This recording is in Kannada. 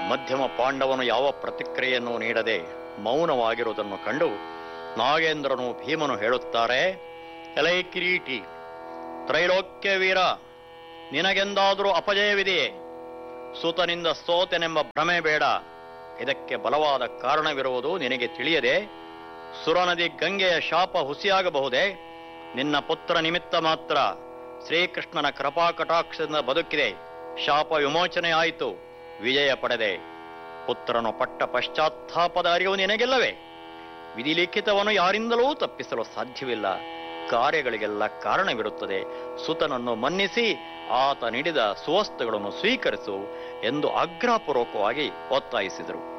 ಮಧ್ಯಮ ಪಾಂಡವನು ಯಾವ ಪ್ರತಿಕ್ರಿಯೆಯನ್ನು ನೀಡದೆ ಮೌನವಾಗಿರುವುದನ್ನು ಕಂಡು ನಾಗೇಂದ್ರನು ಭೀಮನು ಹೇಳುತ್ತಾರೆ ಎಲೈ ಕಿರೀಟಿ ತ್ರೈಲೋಕ್ಯ ವೀರ ನಿನಗೆಂದಾದರೂ ಅಪಜಯವಿದೆಯೇ ಸೂತನಿಂದ ಸೋತೆನೆಂಬ ಭ್ರಮೆ ಬೇಡ ಇದಕ್ಕೆ ಬಲವಾದ ಕಾರಣವಿರುವುದು ನಿನಗೆ ತಿಳಿಯದೆ ಸುರನದಿ ಗಂಗೆಯ ಶಾಪ ಹುಸಿಯಾಗಬಹುದೇ ನಿನ್ನ ಪುತ್ರ ನಿಮಿತ್ತ ಮಾತ್ರ ಶ್ರೀಕೃಷ್ಣನ ಕೃಪಾ ಕಟಾಕ್ಷದಿಂದ ಬದುಕಿದೆ ಶಾಪ ವಿಮೋಚನೆ ಆಯಿತು ವಿಜಯ ಪಡೆದೆ ಪುತ್ರನು ಪಟ್ಟ ಪಶ್ಚಾತ್ತಾಪದ ಅರಿವು ನಿನಗೆಲ್ಲವೇ ವಿಧಿಲಿಖಿತವನ್ನು ಯಾರಿಂದಲೂ ತಪ್ಪಿಸಲು ಸಾಧ್ಯವಿಲ್ಲ ಕಾರ್ಯಗಳಿಗೆಲ್ಲ ಕಾರಣವಿರುತ್ತದೆ ಸುತನನ್ನು ಮನ್ನಿಸಿ ಆತ ನೀಡಿದ ಸುವಸ್ತುಗಳನ್ನು ಸ್ವೀಕರಿಸು ಎಂದು ಆಗ್ರಹಪೂರ್ವಕವಾಗಿ ಒತ್ತಾಯಿಸಿದರು